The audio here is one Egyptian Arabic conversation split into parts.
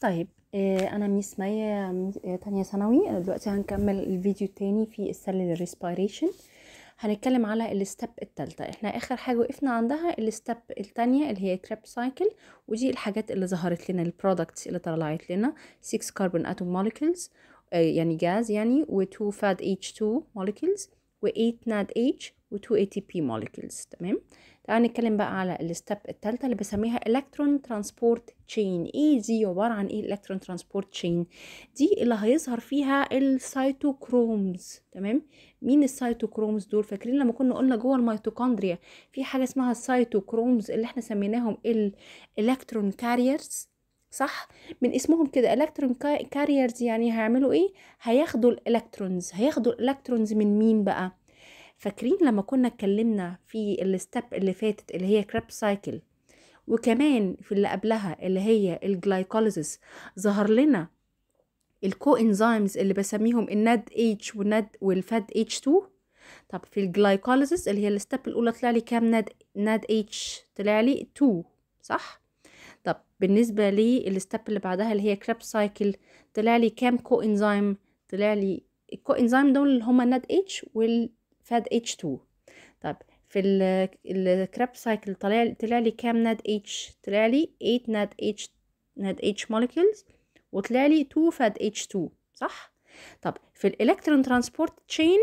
طيب آه، انا ميس مية ميس- آه، تانية ثانوي دلوقتي هنكمل الفيديو التاني في السيلولار ريسبيريشن هنتكلم على الستep التالتة احنا اخر حاجة وقفنا عندها الستep التانية اللي هي كريب سايكل ودي الحاجات اللي ظهرت لنا البرودكتس اللي طلعت لنا 6 كربون اتوم موليكولز يعني جاز يعني و 2 فاد H2 molecules و 8 ناد H و 2 ATP molecules تمام تعالى نتكلم بقى على الستep التالتة اللي بسميها الكترون ترانسبورت تشين ايه دي عبارة عن ايه الالكترون ترانسبورت تشين دي اللي هيظهر فيها السيتوكرومز تمام مين السيتوكرومز دول فاكرين لما كنا قلنا جوه الميتوكوندريا في حاجة اسمها السيتوكرومز اللي احنا سميناهم الالكترون كاريرز صح من اسمهم كده الكترون كاريرز يعني هيعملوا ايه هياخدوا الالكترونز هياخدوا الالكترونز من مين بقى فاكرين لما كنا اتكلمنا في الستep اللي فاتت اللي هي كريب سايكل وكمان في اللي قبلها اللي هي الجلايكوليزيس ظهر لنا الكو انزيمز اللي بسميهم الناد اتش والناد والفاد اتش 2 طب في الجلايكوليزيس اللي هي الستep الاولى طلع لي كام ناد ناد اتش طلع لي 2 صح طب بالنسبه للستep اللي بعدها اللي هي كريب سايكل طلع لي كام كو انزيم طلع لي الكو انزيم دول اللي هما ناد اتش والفاد اتش 2 طب في الكريب سايكل طلع طلع لي كام ناد اتش طلع لي 8 ناد اتش ناد اتش موليكولز وطلع لي 2 فاد اتش 2 صح طب في الالكترون ترانسبورت تشين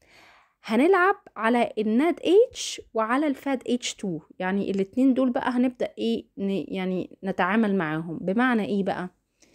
هنلعب على الناد اتش وعلى الفاد اتش 2 يعني الاتنين دول بقى هنبدا ايه ن- يعني نتعامل معاهم بمعنى ايه بقى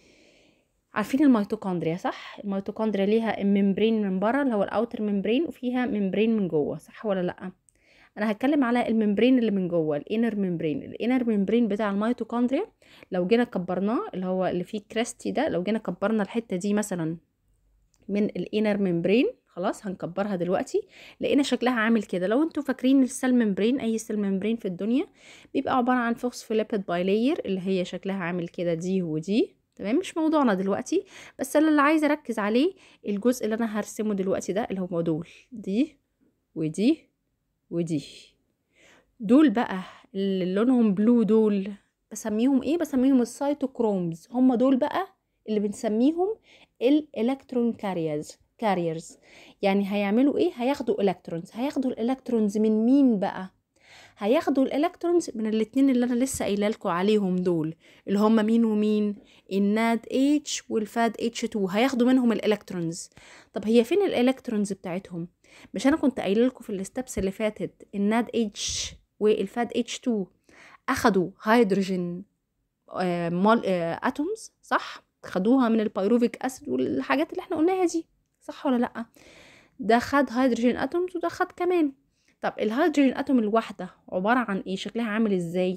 عارفين الميتوكوندريا صح الميتوكوندريا ليها ممبرين من بره اللي هو الاوتر ممبرين وفيها ممبرين من جوه صح ولا لا انا هتكلم على الممبرين اللي من جوه الانر ممبرين الانر ممبرين بتاع الميتوكوندريا لو جينا كبرناه اللي هو اللي فيه كريستي ده لو جينا كبرنا الحته دي مثلا من الانر ممبرين خلاص هنكبرها دلوقتي لقينا شكلها عامل كده لو انتوا فاكرين السيل ممبرين اي سيل ممبرين في الدنيا بيبقى عباره عن فوسفوليبيد بايلير اللي هي شكلها عامل كده دي ودي تمام مش موضوعنا دلوقتي بس انا اللي عايزه اركز عليه الجزء اللي انا هرسمه دلوقتي ده اللي هو دول دي ودي ودي دول بقى اللي لونهم بلو دول بسميهم ايه بسميهم السيتوكرومز هم دول بقى اللي بنسميهم الالكترون كاريرز كاريرز يعني هيعملوا ايه هياخدوا الكترونز هياخدوا الالكترونز من مين بقى هياخدوا الالكترونز من الاتنين اللي انا لسه قايله لكم عليهم دول اللي هم مين ومين الناد اتش والفاد اتش 2 هياخدوا منهم الالكترونز طب هي فين الالكترونز بتاعتهم مش انا كنت قايله لكم في الستبس اللي فاتت الناد اتش والفاد اتش 2 اخدوا هيدروجين آه مول آه اتومز صح خدوها من البيروفيك اسيد والحاجات اللي احنا قلناها دي صح ولا لا ده خد هيدروجين اتومز وده خد كمان طب الهيدروجين اتوم الواحده عباره عن ايه شكلها عامل ازاي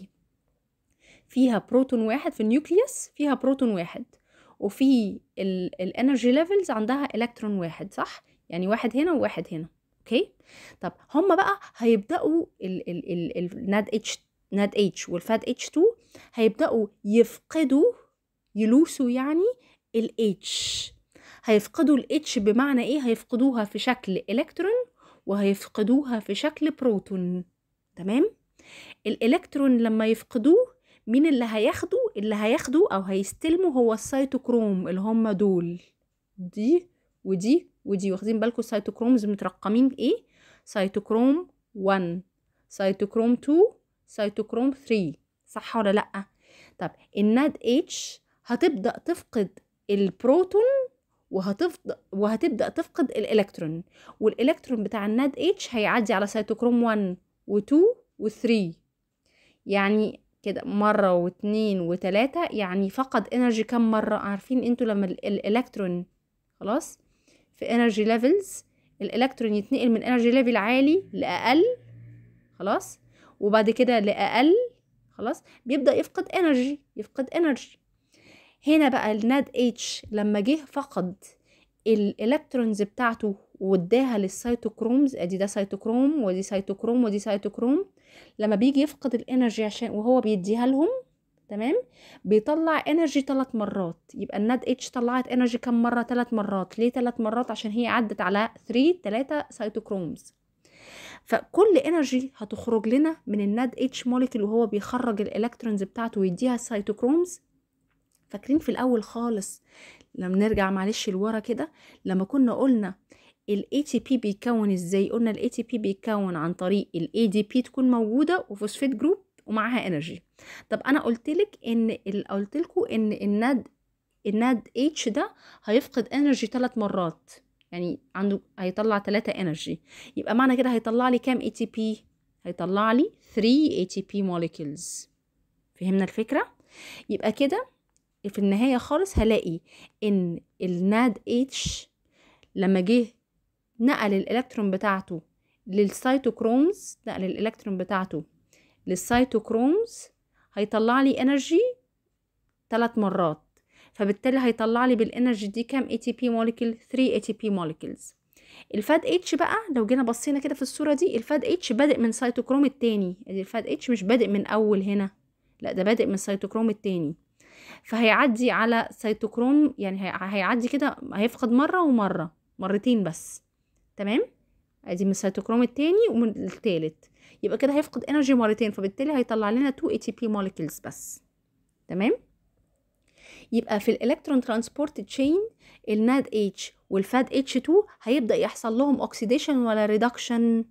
فيها بروتون واحد في النيوكليوس فيها بروتون واحد وفي الانرجي ليفلز عندها الكترون واحد صح يعني واحد هنا وواحد هنا اوكي طب هما بقى هيبداوا الناد اتش ناد اتش والفاد اتش 2 هيبداوا يفقدوا يلوسوا يعني الاتش هيفقدوا الاتش بمعنى ايه هيفقدوها في شكل الكترون وهيفقدوها في شكل بروتون تمام الالكترون لما يفقدوه مين اللي هياخده اللي هياخده او هيستلمه هو السيتوكروم اللي هم دول دي ودي ودي واخدين بالكم السيتوكرومز مترقمين ايه سيتوكروم 1 سيتوكروم 2 سيتوكروم 3 صح ولا لا طب الناد اتش هتبدا تفقد البروتون وهتفض... وهتبدا تفقد الالكترون والالكترون بتاع الناد اتش هيعدي على سيتوكروم 1 و2 و3 يعني كده مرة واتنين وتلاتة يعني فقد انرجي كم مرة عارفين انتوا لما الالكترون خلاص في انرجي ليفلز الالكترون يتنقل من انرجي ليفل عالي لاقل خلاص وبعد كده لاقل خلاص بيبدا يفقد انرجي يفقد انرجي هنا بقى الناد اتش لما جه فقد الالكترونز بتاعته واداها للسيتوكرومز ادي ده سيتوكروم ودي سيتوكروم ودي سيتوكروم لما بيجي يفقد الانرجي عشان وهو بيديها لهم تمام بيطلع انرجي ثلاث مرات يبقى الناد اتش طلعت انرجي كم مره ثلاث مرات ليه ثلاث مرات عشان هي عدت على 3 3 سيتوكرومز فكل انرجي هتخرج لنا من الناد اتش موليكول وهو بيخرج الالكترونز بتاعته ويديها السيتوكرومز فاكرين في الاول خالص لما نرجع معلش لورا كده لما كنا قلنا ال ATP بيتكون ازاي قلنا ال ATP بيتكون عن طريق ال ADP تكون موجودة وفوسفات جروب ومعاها انرجي طب انا قلت لك ان قلت لكم ان الناد الناد اتش ده هيفقد انرجي ثلاث مرات يعني عنده هيطلع 3 انرجي يبقى معنى كده هيطلع لي كام ATP هيطلع لي 3 ATP molecules فهمنا الفكرة يبقى كده في النهاية خالص هلاقي ان الناد اتش لما جه نقل الالكترون بتاعته للسيتوكرومز نقل الالكترون بتاعته للسيتوكرومز هيطلع لي انرجي ثلاث مرات فبالتالي هيطلع لي بالانرجي دي كام اي تي بي موليكيول 3 اي تي بي موليكيولز الفاد اتش بقى لو جينا بصينا كده في الصوره دي الفاد اتش بادئ من سيتوكروم التاني الفاد اتش مش بادئ من اول هنا لا ده بادئ من السيتوكروم التاني فهيعدي على سيتوكروم يعني هيعدي كده هيفقد مره ومره مرتين بس تمام ادي من السيتوكروم التاني ومن التالت يبقى كده هيفقد انرجي مرتين فبالتالي هيطلع لنا 2 اي تي بي موليكيولز بس تمام يبقى في الالكترون ترانسبورت تشين الناد اتش والفاد اتش 2 هيبدا يحصل لهم اوكسيديشن ولا ريدكشن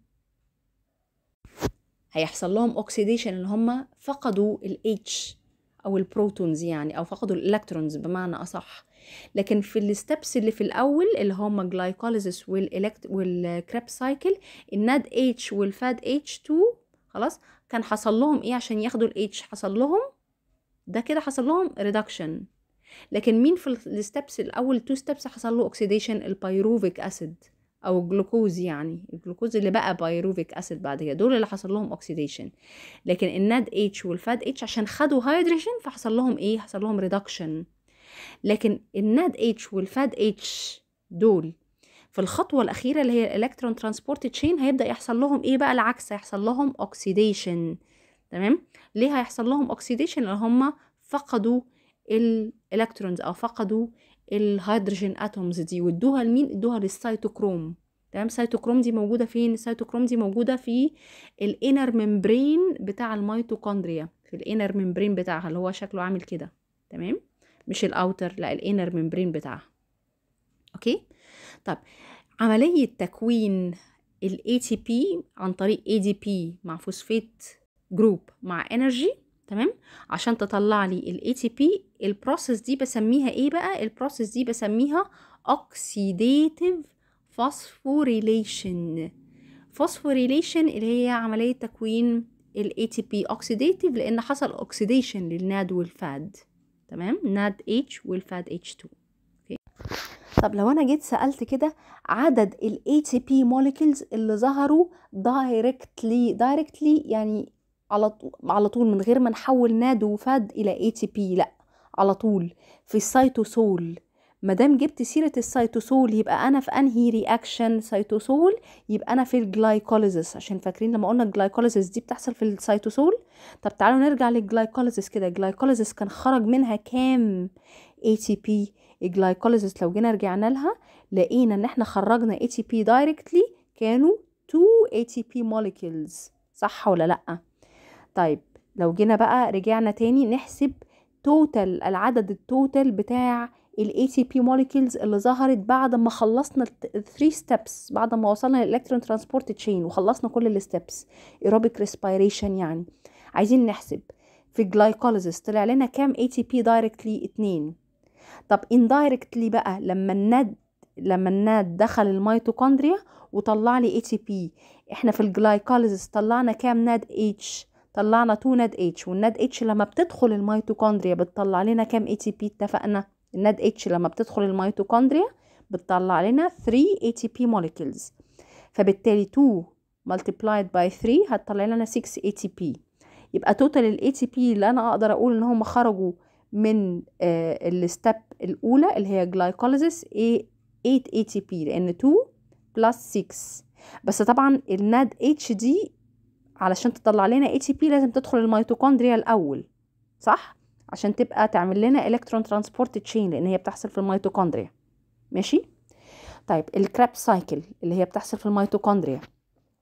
هيحصل لهم اوكسيديشن اللي هم فقدوا الاتش او البروتونز يعني او فقدوا الالكترونز بمعنى اصح لكن في الستبس اللي في الاول اللي هم جلايكوليزيس والالكت والكريب سايكل الناد اتش والفاد اتش 2 خلاص كان حصل لهم ايه عشان ياخدوا الاتش حصل لهم ده كده حصل لهم ريدكشن لكن مين في الستبس الاول تو ستبس حصل له اوكسيديشن البيروفيك اسيد او الجلوكوز يعني الجلوكوز اللي بقى بايروفيك اسيد بعد كده دول اللي حصل لهم اوكسيديشن لكن الناد اتش والفاد اتش عشان خدوا هيدروجين فحصل لهم ايه حصل لهم ريدكشن لكن الناد اتش والفاد اتش دول في الخطوة الأخيرة اللي هي الإلكترون ترانسبورت تشين هيبدأ يحصل لهم إيه بقى العكس هيحصل لهم أوكسيديشن تمام ليه هيحصل لهم أوكسيديشن اللي هم فقدوا الإلكترونز أو فقدوا الهيدروجين اتومز دي وادوها لمين ادوها للسيتوكروم تمام السيتوكروم دي موجوده فين السيتوكروم دي موجوده في الانر ممبرين بتاع الميتوكوندريا في الانر ممبرين بتاعها اللي هو شكله عامل كده تمام مش الاوتر لا الانر ممبرين بتاعها اوكي طب عمليه تكوين الاي تي بي عن طريق اي دي بي مع فوسفات جروب مع انرجي تمام عشان تطلع لي الاي تي بي البروسيس دي بسميها ايه بقى البروسيس دي بسميها اوكسيديتيف فوسفوريليشن فوسفوريليشن اللي هي عمليه تكوين الاي تي بي اوكسيديتيف لان حصل اوكسيديشن للناد والفاد تمام ناد اتش والفاد اتش 2 اوكي طب لو انا جيت سالت كده عدد الاي تي بي موليكيولز اللي ظهروا دايركتلي دايركتلي يعني على طول على طول من غير ما نحول ناد وفاد الى اي تي بي لا على طول في السيتوسول ما دام جبت سيره السيتوسول يبقى انا في انهي رياكشن سيتوسول يبقى انا في الجلايكوليزيس عشان فاكرين لما قلنا الجلايكوليزيس دي بتحصل في السيتوسول طب تعالوا نرجع للجلايكوليزيس كده الجلايكوليزيس كان خرج منها كام اي تي بي الجلايكوليزيس لو جينا رجعنا لها لقينا ان احنا خرجنا اي تي بي دايركتلي كانوا 2 اي تي بي موليكيولز صح ولا لا طيب لو جينا بقى رجعنا تاني نحسب توتال العدد التوتال بتاع ال ATP molecules اللي ظهرت بعد ما خلصنا ال 3 steps بعد ما وصلنا للإلكترون ترانسبورت تشين وخلصنا كل الستبس aerobic respiration يعني عايزين نحسب في الجلايكوليزيس طلع لنا كام ATP directly 2 طب indirectly بقى لما الناد لما الناد دخل الميتوكوندريا وطلع لي ATP احنا في الجلايكوليزيس طلعنا كام ناد H طلعنا 2 ناد اتش والناد اتش لما بتدخل الميتوكوندريا بتطلع لنا كام اي تي بي اتفقنا الناد اتش لما بتدخل الميتوكوندريا بتطلع لنا 3 اي تي بي موليكيولز فبالتالي 2 multiplied by 3 هتطلع لنا 6 اي تي بي يبقى توتال الاي تي بي اللي انا اقدر اقول ان هم خرجوا من آه الستep الاولى اللي هي جلايكوليزيس 8 اي تي بي لان 2 بلس 6 بس طبعا الناد اتش دي علشان تطلع لنا اي تي بي لازم تدخل الميتوكوندريا الاول صح عشان تبقى تعمل لنا الكترون ترانسبورت تشين لان هي بتحصل في الميتوكوندريا ماشي طيب الكراب سايكل اللي هي بتحصل في الميتوكوندريا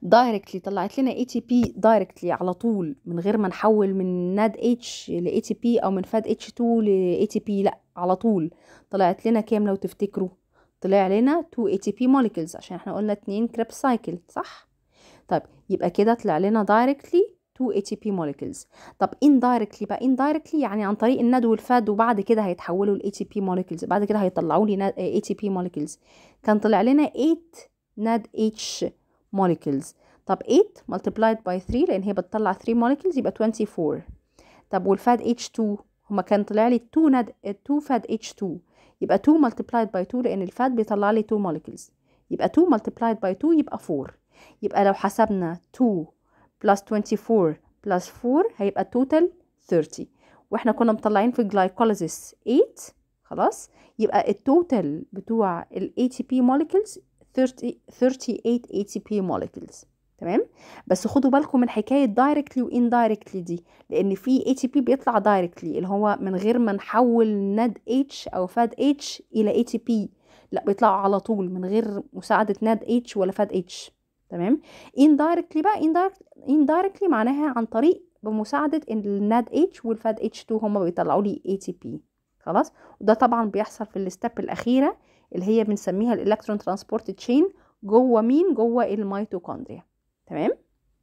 دايركتلي طلعت لنا اي تي بي دايركتلي على طول من غير ما نحول من ناد اتش لاي تي بي او من فاد اتش 2 لاي تي بي لا على طول طلعت لنا كام لو تفتكروا طلع لنا 2 اي تي بي موليكولز عشان احنا قلنا 2 كريب سايكل صح طيب يبقى كده طلع لنا دايركتلي 2 اي تي بي موليكولز طب indirectly بقى indirectly يعني عن طريق الند والفاد وبعد كده هيتحولوا ل ATP molecules بعد كده هيطلعوا لي ATP molecules كان طلع لنا 8 NAD H molecules طب 8 multiplied by 3 لان هي بتطلع 3 molecules يبقى 24 طب والفاد H2 هما كان طلع لي 2 NAD 2 فاد H2 يبقى 2 multiplied by 2 لان الفاد بيطلع لي 2 molecules يبقى 2 multiplied by 2 يبقى 4 يبقى لو حسبنا 2 plus 24 plus 4 هيبقى توتال 30 واحنا كنا مطلعين في الجلايكوليزيس 8 خلاص يبقى التوتال بتوع ال ATP molecules 30 38 ATP molecules تمام بس خدوا بالكم من حكايه دايركتلي واندايركتلي دي لان في ATP بيطلع دايركتلي اللي هو من غير ما نحول ناد H او فاد H الى ATP لا بيطلعوا على طول من غير مساعده ناد H ولا فاد H تمام indirectly بقى indirect indirectly معناها عن طريق بمساعدة الناد H والفاد H2 هما بيطلعوا لي ATP خلاص وده طبعا بيحصل في الستep الأخيرة اللي هي بنسميها الإلكترون ترانسبورت تشين جوه مين جوه الميتوكوندريا تمام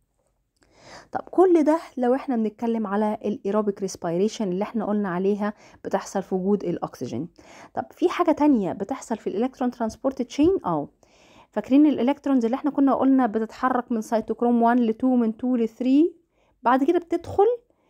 طب كل ده لو احنا بنتكلم على الايروبيك ريسبيريشن اللي احنا قلنا عليها بتحصل في وجود الاكسجين طب في حاجه تانية بتحصل في الالكترون ترانسبورت تشين اه فاكرين الالكترونز اللي احنا كنا قلنا بتتحرك من سيتوكروم 1 ل 2 من 2 ل 3 بعد كده بتدخل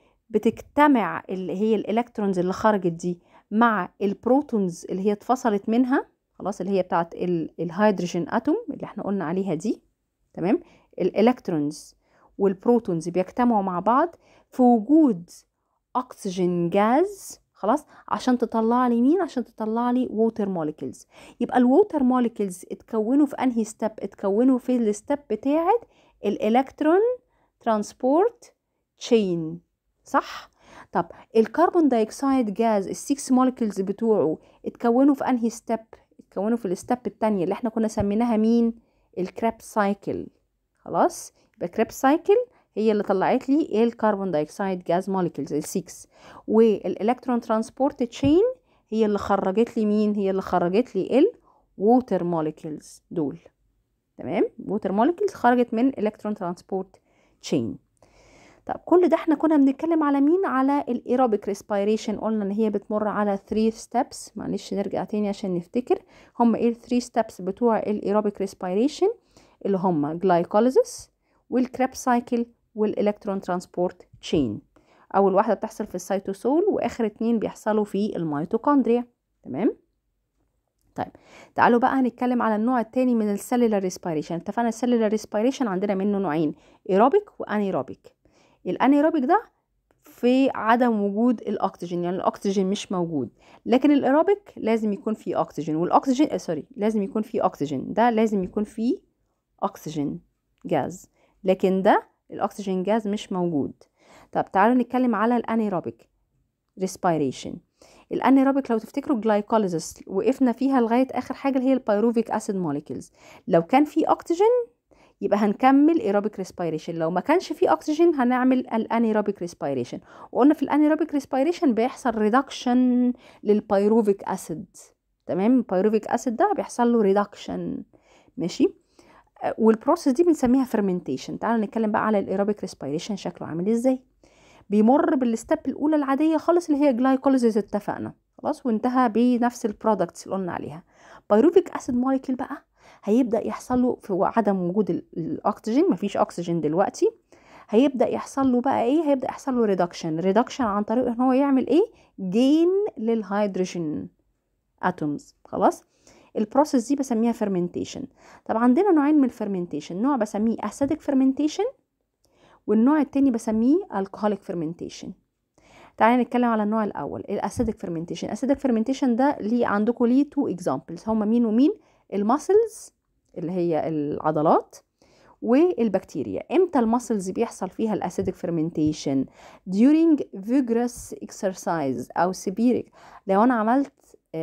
بتجتمع اللي هي الالكترونز اللي خرجت دي مع البروتونز اللي هي اتفصلت منها خلاص اللي هي بتاعت الهيدروجين اتوم اللي احنا قلنا عليها دي تمام الالكترونز والبروتونز بيجتمعوا مع بعض في وجود اكسجين جاز خلاص عشان تطلع لي مين عشان تطلع لي ووتر موليكولز يبقى الووتر موليكولز اتكونوا في انهي ستيب اتكونوا في الستيب بتاعه الالكترون ترانسبورت تشين صح طب الكربون دايوكسيد جاز السكس موليكولز بتوعه اتكونوا في انهي ستيب اتكونوا في الستيب الثانيه اللي احنا كنا سميناها مين الكريب سايكل خلاص يبقى كريب سايكل هي اللي طلعت لي ايه الكربون دايوكسيد جاز موليكولز ال6 والالكترون ترانسبورت تشين هي اللي خرجت لي مين هي اللي خرجت لي الووتر موليكولز دول تمام ووتر موليكولز خرجت من الكترون ترانسبورت تشين طب كل ده احنا كنا بنتكلم على مين على الايروبيك ريسبيريشن قلنا ان هي بتمر على 3 ستيبس معلش نرجع تاني عشان نفتكر هم ايه ال 3 ستيبس بتوع الايروبيك ريسبيريشن اللي هم جلايكوليزيس والكريب سايكل والالكترون ترانسبورت تشين اول واحده بتحصل في السيتوسول واخر اتنين بيحصلوا في الميتوكوندريا تمام طيب تعالوا بقى هنتكلم على النوع التاني من السيلولار ريسبيريشن اتفقنا السيلولار ريسبيريشن عندنا منه نوعين ايروبيك وانيروبيك الانيروبيك ده في عدم وجود الاكسجين يعني الاكسجين مش موجود لكن الايروبيك لازم يكون فيه اكسجين والاكسجين آه سوري لازم يكون فيه اكسجين ده لازم يكون فيه اكسجين جاز لكن ده الاكسجين جاز مش موجود طب تعالوا نتكلم على الانيروبيك ريسبيريشن الانيروبيك لو تفتكروا جلايكوليزيس وقفنا فيها لغايه اخر حاجه اللي هي البيروفيك اسيد موليكيولز لو كان في اكسجين يبقى هنكمل ايروبيك ريسبيريشن لو ما كانش في اكسجين هنعمل الانيروبيك ريسبيريشن وقلنا في الانيروبيك ريسبيريشن بيحصل ريدكشن للبيروفيك اسيد تمام البيروفيك اسيد ده بيحصل له ريدكشن ماشي والبروسيس دي بنسميها فرمنتيشن تعالوا نتكلم بقى على الايروبيك ريسبيريشن شكله عامل ازاي بيمر بالستيب الاولى العاديه خالص اللي هي جلايكوليزيس اتفقنا خلاص وانتهى بنفس البرودكتس اللي قلنا عليها بايروفيك اسيد موليكيول بقى هيبدا يحصل له في عدم وجود الاكسجين مفيش اكسجين دلوقتي هيبدا يحصل له بقى ايه هيبدا يحصل له ريدكشن ريدكشن عن طريق ان هو يعمل ايه جين للهيدروجين اتومز خلاص البروسيس دي بسميها فيرمنتيشن طب عندنا نوعين من الفيرمنتيشن نوع بسميه اسيدك فيرمنتيشن والنوع التاني بسميه الكحوليك فيرمنتيشن تعالى نتكلم على النوع الاول الاسيدك فيرمنتيشن الاسيدك فيرمنتيشن ده ليه عندكم ليه تو اكزامبلز هما مين ومين الماسلز اللي هي العضلات والبكتيريا امتى الماسلز بيحصل فيها الاسيدك فيرمنتيشن during vigorous exercise او سبيريك لو انا عملت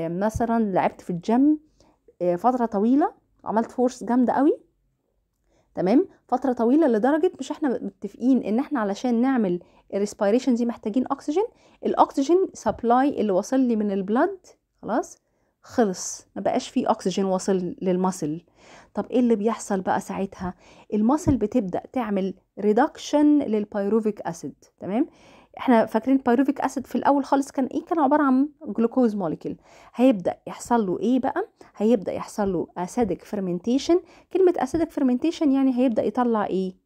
مثلا لعبت في الجيم فتره طويله عملت فورس جامده قوي تمام فتره طويله لدرجه مش احنا متفقين ان احنا علشان نعمل الريسبيريشن دي محتاجين اكسجين الاكسجين سبلاي اللي واصل لي من البلد خلاص خلص ما بقاش فيه اكسجين واصل للمصل طب ايه اللي بيحصل بقى ساعتها المصل بتبدا تعمل ريدكشن للبيروفيك اسيد تمام احنا فاكرين البيروفيك اسيد في الاول خالص كان ايه كان عباره عن جلوكوز موليكيول هيبدا يحصل له ايه بقى هيبدا يحصل له اسيدك فيرمنتيشن كلمه اسيدك فيرمنتيشن يعني هيبدا يطلع ايه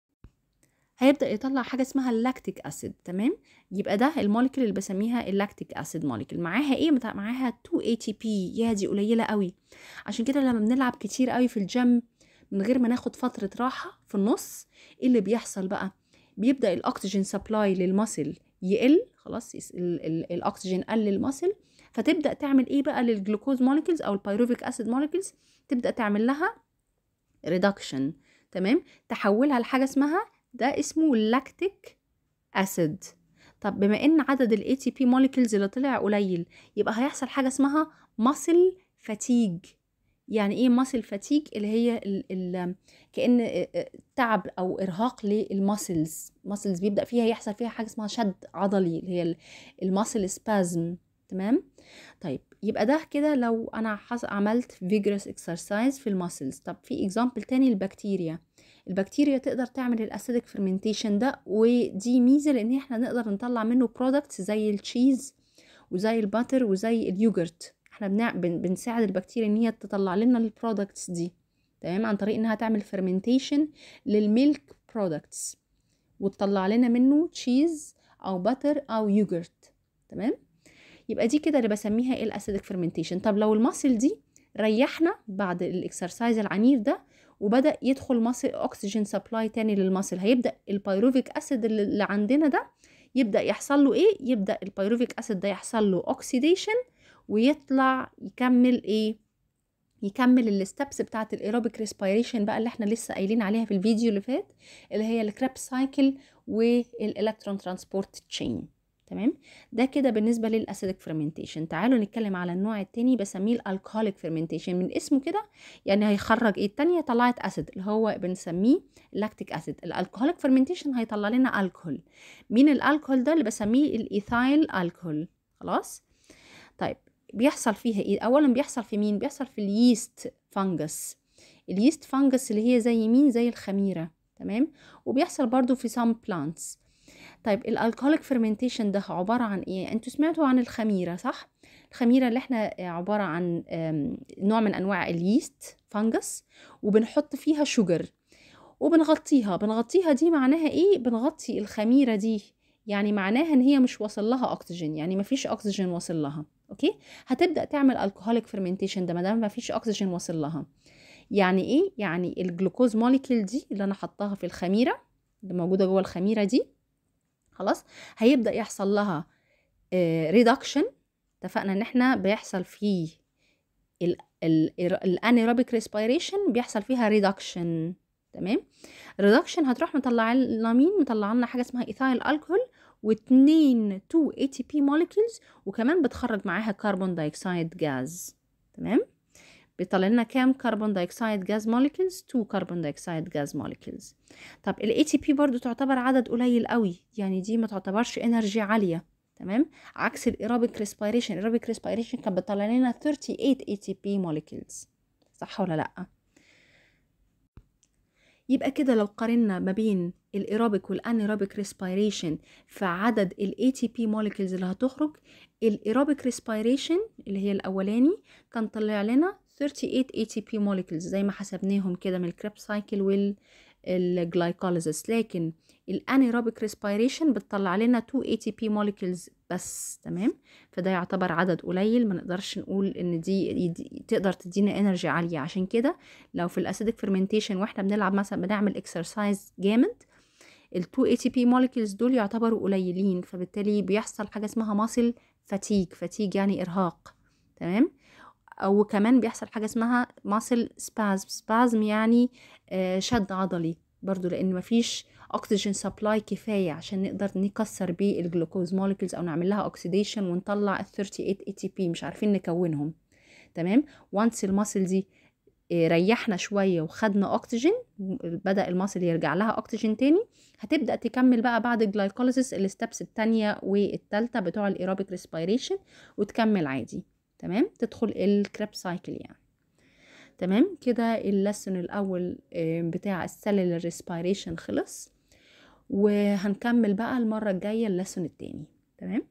هيبدا يطلع حاجه اسمها اللاكتيك اسيد تمام يبقى ده الموليكيول اللي بسميها اللاكتيك اسيد موليكيول معاها ايه معاها 2 اي تي بي يا دي قليله قوي عشان كده لما بنلعب كتير قوي في الجيم من غير ما ناخد فتره راحه في النص ايه اللي بيحصل بقى بيبدا الاكسجين سبلاي للمصل يقل خلاص الاكسجين قل للمصل فتبدا تعمل ايه بقى للجلوكوز موليكيولز او البيروفيك اسيد موليكيولز تبدا تعمل لها ريدكشن تمام تحولها لحاجه اسمها ده اسمه لاكتيك اسيد طب بما ان عدد الاي تي بي موليكيولز اللي طلع قليل يبقى هيحصل حاجه اسمها ماسل فاتيج يعني ايه ماسل فاتيج اللي هي ال ال كان تعب او ارهاق للماسلز ماسلز بيبدا فيها يحصل فيها حاجه اسمها شد عضلي اللي هي الماسل سبازم تمام طيب يبقى ده كده لو انا عملت فيجرس اكسرسايز في الماسلز طب في اكزامبل تاني البكتيريا البكتيريا تقدر تعمل الاسيدك فيرمنتيشن ده ودي ميزه لان احنا نقدر نطلع منه برودكتس زي التشيز وزي الباتر وزي اليوجرت احنا بنع... بن... بنساعد البكتيريا ان هي تطلع لنا البرودكتس دي تمام عن طريق انها تعمل فيرمنتيشن للميلك برودكتس وتطلع لنا منه تشيز او باتر او يوجرت تمام يبقى دي كده اللي بسميها ايه الاسيدك فيرمنتيشن طب لو الماسل دي ريحنا بعد الاكسرسايز العنيف ده وبدا يدخل مصل اكسجين سبلاي تاني للمصل هيبدا البيروفيك اسيد اللي عندنا ده يبدا يحصل له ايه يبدا البيروفيك اسيد ده يحصل له اوكسيديشن ويطلع يكمل ايه يكمل الستبس بتاعه الايروبيك ريسبيريشن بقى اللي احنا لسه قايلين عليها في الفيديو اللي فات اللي هي الكريب سايكل والالكترون ترانسبورت تشين تمام ده كده بالنسبه للاسيدك فيرمنتيشن تعالوا نتكلم على النوع التاني بسميه الالكهوليك فيرمنتيشن من اسمه كده يعني هيخرج ايه التانية طلعت اسيد اللي هو بنسميه لاكتيك اسيد الالكهوليك فيرمنتيشن هيطلع لنا الكحول مين الالكحول ده اللي بسميه الايثايل الكحول خلاص طيب بيحصل فيها ايه اولا بيحصل في مين بيحصل في اليست فانجس اليست فانجس اللي هي زي مين زي الخميره تمام وبيحصل برضو في some plants طيب الالكهوليك فيرمنتيشن ده عباره عن ايه انتوا سمعتوا عن الخميره صح الخميره اللي احنا عباره عن نوع من انواع اليست فانجس وبنحط فيها شوجر وبنغطيها بنغطيها دي معناها ايه بنغطي الخميره دي يعني معناها ان هي مش واصل لها اكسجين يعني مفيش اكسجين واصل لها اوكي هتبدا تعمل الكحوليك فيرمنتيشن ده ما دام مفيش اكسجين واصل لها يعني ايه يعني الجلوكوز موليكيول دي اللي انا حطاها في الخميره اللي موجوده جوه الخميره دي خلاص هيبدا يحصل لها ريدكشن اتفقنا ان احنا بيحصل فيه الانيروبيك ريسبيريشن بيحصل فيها ريدكشن تمام ريدكشن هتروح مطلع لنا مين مطلع لنا حاجه اسمها ايثايل الكحول واتنين 2 اي تي بي موليكيولز وكمان بتخرج معاها كربون دايوكسيد جاز تمام بيطلع لنا كام كربون دايوكسيد جاز موليكيولز 2 كربون دايوكسيد جاز موليكيولز طب الاي تي بي برضو تعتبر عدد قليل قوي يعني دي ما تعتبرش انرجي عاليه تمام عكس الايروبيك ريسبيريشن الايروبيك ريسبيريشن كانت بتطلع لنا 38 اي تي بي موليكيولز صح ولا لا يبقى كده لو قارنا ما بين الايروبيك والانيروبيك ريسبيريشن في عدد الاي تي بي موليكيولز اللي هتخرج الايروبيك ريسبيريشن اللي هي الاولاني كان طلع لنا 38 اي تي بي موليكيولز زي ما حسبناهم كده من الكريب سايكل والجلايكوليزس لكن الانيروبيك ريسبيريشن بتطلع لنا 2 اي تي بي موليكيولز بس تمام فده يعتبر عدد قليل ما نقدرش نقول ان دي, دي تقدر تدينا انرجي عاليه عشان كده لو في الاسيدك فيرمنتيشن واحنا بنلعب مثلا بنعمل اكسرسايز جامد ال 2 اي تي بي موليكيولز دول يعتبروا قليلين فبالتالي بيحصل حاجه اسمها ماسل فاتيج فاتيج يعني ارهاق تمام او كمان بيحصل حاجه اسمها ماسل سبازم سبازم يعني شد عضلي برضو لان مفيش اكسجين سبلاي كفايه عشان نقدر نكسر بيه الجلوكوز موليكيولز او نعمل لها اوكسيديشن ونطلع ال 38 اي تي بي مش عارفين نكونهم تمام وانس الماسل دي إيه، ريحنا شويه وخدنا اكسجين بدا المصل يرجع لها اكسجين تاني هتبدا تكمل بقى بعد الجلايكوليسيس الستبس التانية والتالتة بتوع الايروبيك ريسبيريشن وتكمل عادي تمام تدخل الكريب سايكل يعني تمام كده اللسن الاول آه، بتاع السيلولر ريسبيريشن خلص وهنكمل بقى المره الجايه اللسن التاني تمام